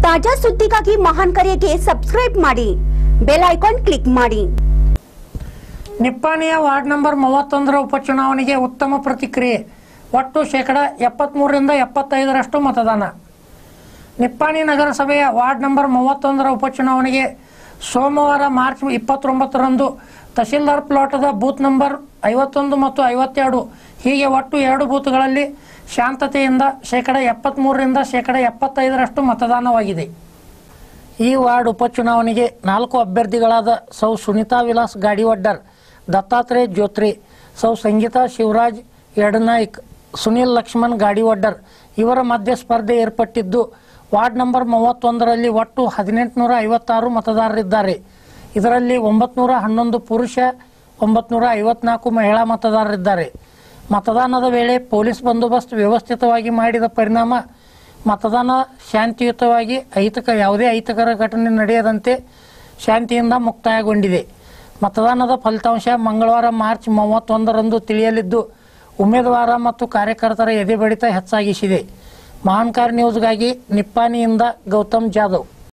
ತಾಜಾ ಸುದ್ದಿಗಾಗಿ ಮಹಾನ್ ಕರೆಗೆ ಸಬ್ಸ್ಕ್ರೈಬ್ ಮಾಡಿ ಬೆಲ್ ಐಕಾನ್ ಕ್ಲಿಕ್ ಮಾಡಿ ನಿಪ್ಪಾಣಿಯ ವಾರ್ಡ್ ನಂಬರ್ ಮೂವತ್ತೊಂದರ ಉಪಚುನಾವಣೆಗೆ ಉತ್ತಮ ಪ್ರತಿಕ್ರಿಯೆ ಒಟ್ಟು ಶೇಕಡ ಎಪ್ಪತ್ತ್ಮೂರರಿಂದ ಎಪ್ಪತ್ತೈದರಷ್ಟು ಮತದಾನ ನಿಪ್ಪಾಣಿ ನಗರಸಭೆಯ ವಾರ್ಡ್ ನಂಬರ್ ಮೂವತ್ತೊಂದರ ಉಪಚುನಾವಣೆಗೆ ಸೋಮವಾರ ಮಾರ್ಚ್ ಇಪ್ಪತ್ತೊಂಬತ್ತರಂದು ತಹಶೀಲ್ದಾರ್ ಪ್ಲಾಟದ ಬೂತ್ ನಂಬರ್ ಐವತ್ತೊಂದು ಮತ್ತು ಐವತ್ತೆರಡು ಹೀಗೆ ಒಟ್ಟು ಎರಡು ಬೂತ್ಗಳಲ್ಲಿ ಶಾಂತತೆಯಿಂದ ಶೇಕಡ ಎಪ್ಪತ್ತ್ಮೂರರಿಂದ ಶೇಕಡ ಎಪ್ಪತ್ತೈದರಷ್ಟು ಮತದಾನವಾಗಿದೆ ಈ ವಾರ್ಡ್ ಉಪಚುನಾವಣೆಗೆ ನಾಲ್ಕು ಅಭ್ಯರ್ಥಿಗಳಾದ ಸೌ ಸುನೀತಾ ವಿಲಾಸ್ ಗಾಡಿವಡ್ಡರ್ ದತ್ತಾತ್ರೇಯ ಜ್ಯೋತ್ರಿ ಸೌ ಸಂಗೀತಾ ಶಿವರಾಜ್ ಯಡನಾಯ್ಕ್ ಸುನಿಲ್ ಲಕ್ಷ್ಮಣ್ ಗಾಡಿವಡ್ಡರ್ ಇವರ ಮಧ್ಯೆ ಸ್ಪರ್ಧೆ ಏರ್ಪಟ್ಟಿದ್ದು ವಾರ್ಡ್ ನಂಬರ್ ಮೂವತ್ತೊಂದರಲ್ಲಿ ಒಟ್ಟು ಹದಿನೆಂಟುನೂರ ಐವತ್ತಾರು ಮತದಾರರಿದ್ದಾರೆ ಇದರಲ್ಲಿ ಒಂಬತ್ನೂರ ಹನ್ನೊಂದು ಪುರುಷ ಒಂಬತ್ನೂರ ಐವತ್ನಾಲ್ಕು ಮಹಿಳಾ ಮತದಾರರಿದ್ದಾರೆ ಮತದಾನದ ವೇಳೆ ಪೊಲೀಸ್ ಬಂದೋಬಸ್ತ್ ವ್ಯವಸ್ಥಿತವಾಗಿ ಮಾಡಿದ ಪರಿಣಾಮ ಮತದಾನ ಶಾಂತಿಯುತವಾಗಿ ಅಹಿತಕ ಯಾವುದೇ ಅಹಿತಕರ ಘಟನೆ ನಡೆಯದಂತೆ ಶಾಂತಿಯಿಂದ ಮುಕ್ತಾಯಗೊಂಡಿದೆ ಮತದಾನದ ಫಲಿತಾಂಶ ಮಂಗಳವಾರ ಮಾರ್ಚ್ ಮೂವತ್ತೊಂದರಂದು ತಿಳಿಯಲಿದ್ದು ಉಮೇದುವಾರ ಮತ್ತು ಕಾರ್ಯಕರ್ತರ ಎದೆ ಬಡಿತ ಹೆಚ್ಚಾಗಿಸಿದೆ ಮಹಾನ್ಕಾರ್ ನ್ಯೂಸ್ಗಾಗಿ ನಿಪ್ಪಾಣಿಯಿಂದ ಗೌತಮ್ ಜಾಧವ್